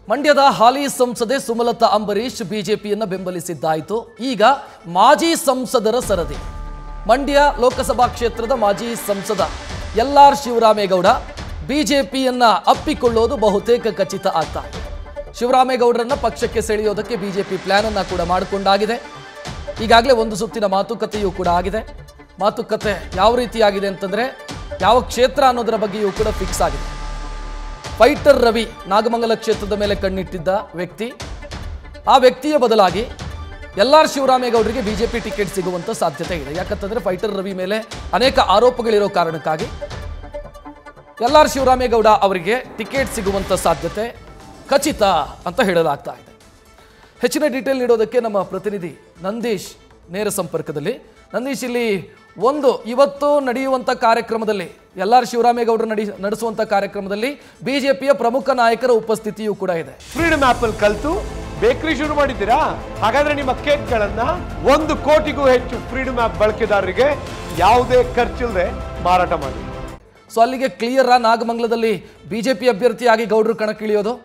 ಮಂಡ್ಯದ ಹಾಲಿ ಸಂಸದೆ ಸುಮಲತಾ ಅಂಬರೀಶ್ ಬಿಜೆಪಿಯನ್ನು ಬೆಂಬಲಿಸಿದ್ದಾಯಿತು ಈಗ ಮಾಜಿ ಸಂಸದರ ಸರದಿ ಮಂಡ್ಯ ಲೋಕಸಭಾ ಕ್ಷೇತ್ರದ ಮಾಜಿ ಸಂಸದ ಎಲ್ ಆರ್ ಶಿವರಾಮೇಗೌಡ ಬಿಜೆಪಿಯನ್ನ ಅಪ್ಪಿಕೊಳ್ಳೋದು ಬಹುತೇಕ ಖಚಿತ ಆಗ್ತಾ ಇದೆ ಶಿವರಾಮೇಗೌಡರನ್ನ ಪಕ್ಷಕ್ಕೆ ಸೆಳೆಯೋದಕ್ಕೆ ಬಿಜೆಪಿ ಪ್ಲಾನ್ ಅನ್ನ ಕೂಡ ಮಾಡಿಕೊಂಡಾಗಿದೆ ಈಗಾಗಲೇ ಒಂದು ಸುತ್ತಿನ ಮಾತುಕತೆಯೂ ಕೂಡ ಆಗಿದೆ ಮಾತುಕತೆ ಯಾವ ರೀತಿಯಾಗಿದೆ ಅಂತಂದ್ರೆ ಯಾವ ಕ್ಷೇತ್ರ ಅನ್ನೋದರ ಬಗ್ಗೆಯೂ ಕೂಡ ಫಿಕ್ಸ್ ಆಗಿದೆ ಫೈಟರ್ ರವಿ ನಾಗಮಂಗಲ ಕ್ಷೇತ್ರದ ಮೇಲೆ ಕಣ್ಣಿಟ್ಟಿದ್ದ ವ್ಯಕ್ತಿ ಆ ವ್ಯಕ್ತಿಯ ಬದಲಾಗಿ ಎಲ್ ಆರ್ ಶಿವರಾಮೇಗೌಡರಿಗೆ ಬಿಜೆಪಿ ಟಿಕೆಟ್ ಸಿಗುವಂತ ಸಾಧ್ಯತೆ ಇದೆ ಯಾಕಂತಂದ್ರೆ ಫೈಟರ್ ರವಿ ಮೇಲೆ ಅನೇಕ ಆರೋಪಗಳಿರೋ ಕಾರಣಕ್ಕಾಗಿ ಎಲ್ ಆರ್ ಶಿವರಾಮೇಗೌಡ ಅವರಿಗೆ ಟಿಕೆಟ್ ಸಿಗುವಂತ ಸಾಧ್ಯತೆ ಖಚಿತ ಅಂತ ಹೇಳಲಾಗ್ತಾ ಇದೆ ಹೆಚ್ಚಿನ ಡೀಟೇಲ್ ನೀಡೋದಕ್ಕೆ ನಮ್ಮ ಪ್ರತಿನಿಧಿ ನಂದೀಶ್ ನೇರ ಸಂಪರ್ಕದಲ್ಲಿ ನಂದೀಶ್ ಇಲ್ಲಿ ಒಂದು ಇವತ್ತು ನಡೆಯುವಂಥ ಕಾರ್ಯಕ್ರಮದಲ್ಲಿ ಎಲ್ ಆರ್ ಶಿವರಾಮೇಗೌಡರು ನಡಿ ನಡೆಸುವಂಥ ಕಾರ್ಯಕ್ರಮದಲ್ಲಿ ಬಿಜೆಪಿಯ ಪ್ರಮುಖ ನಾಯಕರ ಉಪಸ್ಥಿತಿಯೂ ಕೂಡ ಇದೆ ಫ್ರೀಡಮ್ ಆಪ್ ಅಲ್ಲಿ ಕಲ್ತು ಬೇಕರಿ ಶುರು ಮಾಡಿದ್ದೀರಾ ಹಾಗಾದ್ರೆ ನಿಮ್ಮ ಕೇಕ್ಗಳನ್ನ ಒಂದು ಕೋಟಿಗೂ ಹೆಚ್ಚು ಫ್ರೀಡಮ್ ಆಪ್ ಬಳಕೆದಾರರಿಗೆ ಯಾವುದೇ ಖರ್ಚಿಲ್ಲದೆ ಮಾರಾಟ ಮಾಡಿ ಸೊ ಅಲ್ಲಿಗೆ ಕ್ಲಿಯರ್ ನಾಗಮಂಗಲದಲ್ಲಿ ಬಿಜೆಪಿ ಅಭ್ಯರ್ಥಿಯಾಗಿ ಗೌಡರು ಕಣಕ್ಕಿಳಿಯೋದು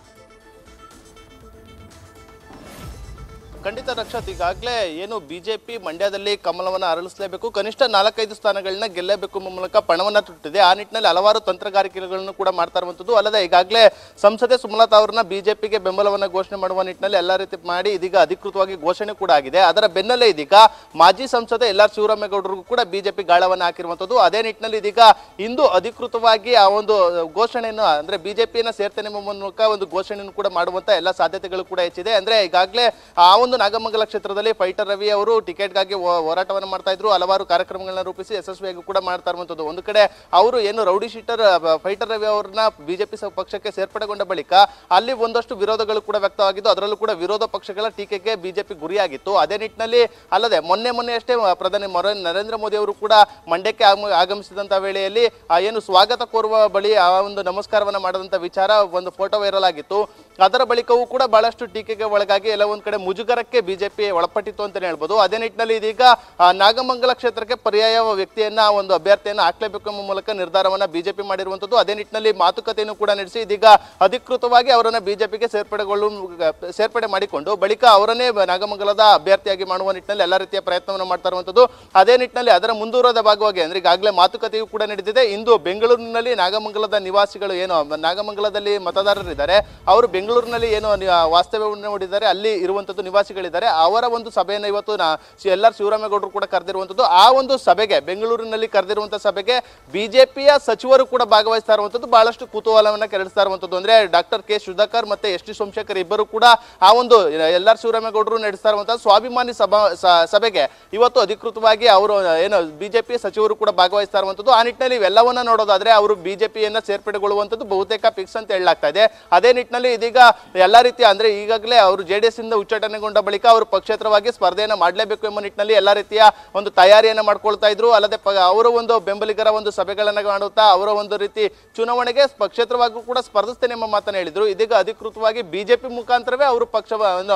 ಖಂಡಿತ ರಕ್ಷತ್ ಈಗಾಗಲೇ ಏನು ಬಿಜೆಪಿ ಮಂಡ್ಯದಲ್ಲಿ ಕಮಲವನ್ನು ಅರಳಿಸಲೇಬೇಕು ಕನಿಷ್ಠ ನಾಲ್ಕೈದು ಸ್ಥಾನಗಳನ್ನ ಗೆಲ್ಲಬೇಕು ಎಂಬ ಮೂಲಕ ಪಣವನ್ನು ತುಟ್ಟಿದೆ ಆ ನಿಟ್ಟಿನಲ್ಲಿ ಹಲವಾರು ತಂತ್ರಗಾರಿಕೆಗಳನ್ನು ಕೂಡ ಮಾಡ್ತಾ ಇರುವಂಥದ್ದು ಅಲ್ಲದೆ ಈಗಾಗಲೇ ಸಂಸದೆ ಸುಮಲತಾ ಅವರನ್ನ ಬಿಜೆಪಿಗೆ ಬೆಂಬಲವನ್ನು ಘೋಷಣೆ ಮಾಡುವ ನಿಟ್ಟಿನಲ್ಲಿ ಎಲ್ಲ ರೀತಿ ಮಾಡಿ ಇದೀಗ ಅಧಿಕೃತವಾಗಿ ಘೋಷಣೆ ಕೂಡ ಆಗಿದೆ ಅದರ ಬೆನ್ನಲ್ಲೇ ಇದೀಗ ಮಾಜಿ ಸಂಸದೆ ಎಲ್ ಆರ್ ಶಿವರಾಮೇಗೌಡರಿಗೂ ಕೂಡ ಬಿಜೆಪಿ ಗಾಳವನ್ನು ಹಾಕಿರುವಂಥದ್ದು ಅದೇ ನಿಟ್ಟಿನಲ್ಲಿ ಇದೀಗ ಇಂದು ಅಧಿಕೃತವಾಗಿ ಆ ಒಂದು ಘೋಷಣೆಯನ್ನು ಅಂದ್ರೆ ಬಿಜೆಪಿಯನ್ನ ಸೇರ್ತೇನೆ ಎಂಬ ಮೂಲಕ ಒಂದು ಘೋಷಣೆಯನ್ನು ಕೂಡ ಮಾಡುವಂತ ಎಲ್ಲ ಸಾಧ್ಯತೆಗಳು ಕೂಡ ಹೆಚ್ಚಿದೆ ಅಂದ್ರೆ ಈಗಾಗಲೇ ಆ ಒಂದು ನಾಗಮಂಗಲ ಕ್ಷೇತ್ರದಲ್ಲಿ ಫೈಟರ್ ರವಿ ಅವರು ಟಿಕೆಟ್ಗಾಗಿ ಹೋ- ಹೋರಾಟವನ್ನು ಮಾಡ್ತಾ ಇದ್ರು ಹಲವಾರು ಕಾರ್ಯಕ್ರಮಗಳನ್ನ ರೂಪಿಸಿ ಯಶಸ್ವಿಯಾಗಿ ಕೂಡ ಮಾಡ್ತಾ ಇರುವಂತದ್ದು ಒಂದು ಕಡೆ ಅವರು ಏನು rowdy sheeter ah, fighter Ravi ಅವರನ್ನ ಬಿಜೆಪಿ ಪಕ್ಷಕ್ಕೆ ಸೇರ್ಪಡೆಗೊಂಡ ಬಳಿಕ ಅಲ್ಲಿ ಒಂದಷ್ಟು ವಿರೋಧಗಳು ಕೂಡ ವ್ಯಕ್ತವಾಗಿದ್ದು ಅದರಲ್ಲೂ ಕೂಡ ವಿರೋಧ ಪಕ್ಷಗಳ ಟೀಕೆಗೆ ಬಿಜೆಪಿ ಗುರಿಯಾಗಿತ್ತು ಅದೇ ನಿಟ್ಟಿನಲ್ಲಿ ಅಲ್ಲದೆ ಮೊನ್ನೆ ಮೊನ್ನೆ ಅಷ್ಟೇ ಪ್ರಧಾನಿ ಮೊರ ನರೇಂದ್ರ ಮೋದಿ ಅವರು ಕೂಡ ಮಂಡ್ಯಕ್ಕೆ ಆಗಮ- ಆಗಮಿಸಿದಂತ ವೇಳೆಯಲ್ಲಿ ಆ ಏನು ಸ್ವಾಗತ ಕೋರುವ ಬಳಿ ಆ ಒಂದು ನಮಸ್ಕಾರವನ್ನ ಮಾಡದಂತ ವಿಚಾರ ಒಂದು ಫೋಟೋ ವೈರಲ್ ಆಗಿತ್ತು ಅದರ ಬಳಿಕವೂ ಕೂಡ ಬಹಳಷ್ಟು ಟೀಕೆಗೆ ಒಳಗಾಗಿ ಎಲ್ಲ ಒಂದ್ ಕಡೆ ಮುಜುಗರಕ್ಕೆ ಬಿಜೆಪಿ ಒಳಪಟ್ಟಿತ್ತು ಅಂತಾನೆ ಹೇಳ್ಬೋದು ಅದೇ ನಿಟ್ಟಿನಲ್ಲಿ ಇದೀಗ ಆ, ನಾಗಮಂಗಲ ಕ್ಷೇತ್ರಕ್ಕೆ ಪರ್ಯಾಯ ವ್ಯಕ್ತಿಯನ್ನ ಒಂದು ಅಭ್ಯರ್ಥಿಯನ್ನ ಹಾಕ್ಲೇಬೇಕು ಎಂಬ ಮೂಲಕ ನಿರ್ಧಾರವನ್ನ ಬಿಜೆಪಿ ಮಾಡಿರುವಂತದ್ದು ಅದೇ ನಿಟ್ಟಿನಲ್ಲಿ ಮಾತುಕತೆಯನ್ನು ಕೂಡ ನಡೆಸಿ ಇದೀಗ ಅಧಿಕೃತವಾಗಿ ಅವರನ್ನ ಬಿಜೆಪಿಗೆ ಸೇರ್ಪಡೆಗೊಳ್ಳು ಸೇರ್ಪಡೆ ಮಾಡಿಕೊಂಡು ಬಳಿಕ ಅವರನ್ನೇ ನಾಗಮಂಗಲದ ಅಭ್ಯರ್ಥಿಯಾಗಿ ಮಾಡುವ ನಿಟ್ಟಿನಲ್ಲಿ ಎಲ್ಲ ರೀತಿಯ ಪ್ರಯತ್ನವನ್ನು ಮಾಡ್ತಾ ಇರುವಂತದ್ದು ಅದೇ ನಿಟ್ಟಿನಲ್ಲಿ ಅದರ ಮುಂದುವರದ ಭಾಗವಾಗಿ ಅಂದ್ರೆ ಈಗಾಗಲೇ ಮಾತುಕತೆಯೂ ಕೂಡ ನಡೆದಿದೆ ಇಂದು ಬೆಂಗಳೂರಿನಲ್ಲಿ ನಾಗಮಂಗಲದ ನಿವಾಸಿಗಳು ಏನು ನಾಗಮಂಗಲದಲ್ಲಿ ಮತದಾರರಿದ್ದಾರೆ ಅವರು ಬೆಂಗಳೂರಿನಲ್ಲಿ ಏನು ನಿ- ವಾಸ್ತವ್ಯವನ್ನು ಹೂಡಿದ್ದಾರೆ ಅಲ್ಲಿ ಇರುವಂತದ್ದು ನಿವಾಸಿಗಳಿದ್ದಾರೆ ಅವರ ಒಂದು ಸಭೆಯನ್ನು ಇವತ್ತು ಎಲ್ ಆರ್ ಶಿವರಾಮೇಗೌಡರು ಕೂಡ ಕರೆದಿರುವಂತದ್ದು ಆ ಒಂದು ಸಭೆಗೆ ಬೆಂಗಳೂರಿನಲ್ಲಿ ಕರೆದಿರುವಂತಹ ಸಭೆಗೆ ಬಿಜೆಪಿಯ ಸಚಿವರು ಕೂಡ ಭಾಗವಹಿಸ್ತಾ ಇರುವಂತದ್ದು ಬಹಳಷ್ಟು ಕುತೂಹಲವನ್ನ ಕೆರಳಿಸ್ತಾ ಇರುವಂತದ್ದು ಅಂದ್ರೆ ಡಾಕ್ಟರ್ ಕೆ ಸುಧಾಕರ್ ಮತ್ತೆ ಎಸ್ ಟಿ ಸೋಮಶೇಖರ್ ಇಬ್ಬರು ಕೂಡ ಆ ಒಂದು ಎಲ್ ಆರ್ ಶಿವರಾಮೇಗೌಡರು ನಡೆಸ್ತಾ ಇರುವಂತಹ ಸ್ವಾಭಿಮಾನಿ ಸಭಾ ಸ- ಸಭೆಗೆ ಇವತ್ತು ಅಧಿಕೃತವಾಗಿ ಅವರು ಏನು ಬಿಜೆಪಿ ಸಚಿವರು ಕೂಡ ಭಾಗವಹಿಸ್ತಾ ಇರುವಂತದ್ದು ಆ ನಿಟ್ಟಿನಲ್ಲಿ ಇವೆಲ್ಲವನ್ನ ನೋಡೋದಾದ್ರೆ ಅವರು ಬಿಜೆಪಿಯನ್ನ ಸೇರ್ಪಡೆಗೊಳ್ಳುವಂತದ್ದು ಬಹುತೇಕ ಫಿಕ್ಸ್ ಅಂತ ಹೇಳಲಾಗ್ತಾ ಇದೆ ಅದೇ ನಿಟ್ಟಿನಲ್ಲಿ ಇದೀಗ ಎಲ್ಲಾ ರೀತಿಯ ಅಂದ್ರೆ ಈಗಾಗಲೇ ಅವರು ಜೆ ಡಿ ಎಸ್ ಇಂದ ಉಚ್ಚಾಟನೆಗೊಂಡ ಬಳಿಕ ಅವರು ಪಕ್ಷೇತರವಾಗಿ ಸ್ಪರ್ಧೆಯನ್ನ ಮಾಡಲೇಬೇಕು ಎಂಬ ನಿಟ್ಟಿನಲ್ಲಿ ಎಲ್ಲಾ ರೀತಿಯ ಒಂದು ತಯಾರಿಯನ್ನ ಮಾಡ್ಕೊಳ್ತಾ ಇದ್ರು ಅಲ್ಲದೆ ಪ- ಅವರ ಒಂದು ಬೆಂಬಲಿಗರ ಒಂದು ಸಭೆಗಳನ್ನ ಮಾಡುತ್ತಾ ಅವರ ಒಂದು ರೀತಿ ಚುನಾವಣೆಗೆ ಪಕ್ಷೇತರವಾಗಿ ಕೂಡ ಸ್ಪರ್ಧಿಸ್ತೇನೆ ಎಂಬ ಮಾತನ್ನ ಹೇಳಿದ್ರು ಇದೀಗ ಅಧಿಕೃತವಾಗಿ ಬಿಜೆಪಿ ಮುಖಾಂತರವೇ ಅವರು ಪಕ್ಷ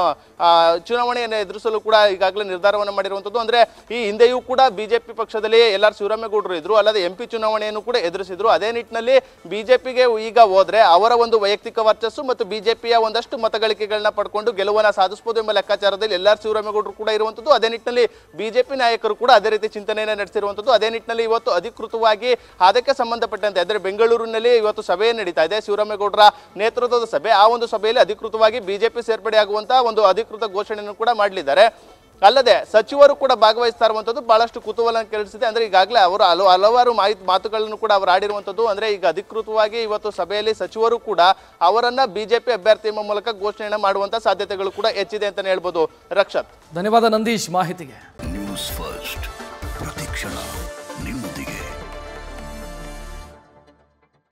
ಚುನಾವಣೆಯನ್ನು ಎದುರಿಸಲು ಕೂಡ ಈಗಾಗಲೇ ನಿರ್ಧಾರವನ್ನು ಮಾಡಿರುವಂತದ್ದು ಅಂದ್ರೆ ಈ ಹಿಂದೆಯೂ ಕೂಡ ಬಿಜೆಪಿ ಪಕ್ಷದಲ್ಲಿ ಎಲ್ ಆರ್ ಶಿವರಾಮೇಗೌಡರು ಇದ್ರು ಅಲ್ಲದೆ ಎಂಪಿ ಚುನಾವಣೆಯನ್ನು ಕೂಡ ಎದುರಿಸಿದ್ರು ಅದೇ ನಿಟ್ಟಿನಲ್ಲಿ ಬಿಜೆಪಿಗೆ ಈಗ ಹೋದ್ರೆ ಅವರ ಒಂದು ವೈಯಕ್ತಿಕ ವರ್ಚಸ್ಸು ಮತ್ತು ಬಿಜೆಪಿಯ ಒಂದಷ್ಟು ಮತಗಳಿಕೆಗಳನ್ನ ಪಡ್ಕೊಂಡು ಗೆಲುವನ್ನ ಸಾಧಿಸಬಹುದು ಎಂಬ ಲೆಕ್ಕಾಚಾರದಲ್ಲಿ ಎಲ್ ಆರ್ ಶಿವರಾಮೇಗೌಡರು ಕೂಡ ಇರುವಂತದ್ದು ಅದೇ ನಿಟ್ಟಿನಲ್ಲಿ ಬಿಜೆಪಿ ನಾಯಕರು ಕೂಡ ಅದೇ ರೀತಿ ಚಿಂತನೆಯನ್ನು ನಡೆಸಿರುವಂತದ್ದು ಅದೇ ನಿಟ್ಟಿನಲ್ಲಿ ಇವತ್ತು ಅಧಿಕೃತವಾಗಿ ಅದಕ್ಕೆ ಸಂಬಂಧಪಟ್ಟಂತೆ ಅಂದ್ರೆ ಬೆಂಗಳೂರಿನಲ್ಲಿ ಇವತ್ತು ಸಭೆ ನಡೀತಾ ಇದೆ ಶಿವರಾಮೇಗೌಡರ ನೇತೃತ್ವದ ಸಭೆ ಆ ಒಂದು ಸಭೆಯಲ್ಲಿ ಅಧಿಕೃತವಾಗಿ ಬಿಜೆಪಿ ಸೇರ್ಪಡೆಯಾಗುವಂತಹ ಒಂದು ಅಧಿಕೃತ ಘೋಷಣೆಯನ್ನು ಕೂಡ ಮಾಡಲಿದ್ದಾರೆ ಅಲ್ಲದೆ ಸಚಿವರು ಕೂಡ ಭಾಗವಹಿಸ್ತಾ ಇರುವಂತದ್ದು ಬಹಳಷ್ಟು ಕುತೂಹಲ ಕೆರಳಿಸಿದೆ ಅಂದ್ರೆ ಈಗಾಗಲೇ ಅವರು ಹಲವು ಹಲವಾರು ಮಾಹಿತಿ ಮಾತುಗಳನ್ನು ಕೂಡ ಅವರು ಆಡಿರುವಂತದ್ದು ಅಂದ್ರೆ ಈಗ ಅಧಿಕೃತವಾಗಿ ಇವತ್ತು ಸಭೆಯಲ್ಲಿ ಸಚಿವರು ಕೂಡ ಅವರನ್ನ ಬಿಜೆಪಿ ಅಭ್ಯರ್ಥಿ ಎಂಬ ಮೂಲಕ ಘೋಷಣೆಯನ್ನ ಮಾಡುವಂತ ಸಾಧ್ಯತೆಗಳು ಕೂಡ ಹೆಚ್ಚಿದೆ ಅಂತಾನೆ ಹೇಳ್ಬೋದು ರಕ್ಷತ್ ಧನ್ಯವಾದ ನಂದೀಶ್ ಮಾಹಿತಿಗೆ ನ್ಯೂಸ್ ಫಸ್ಟ್ ಪ್ರತಿಕ್ಷಣ ನಿಮ್ಮ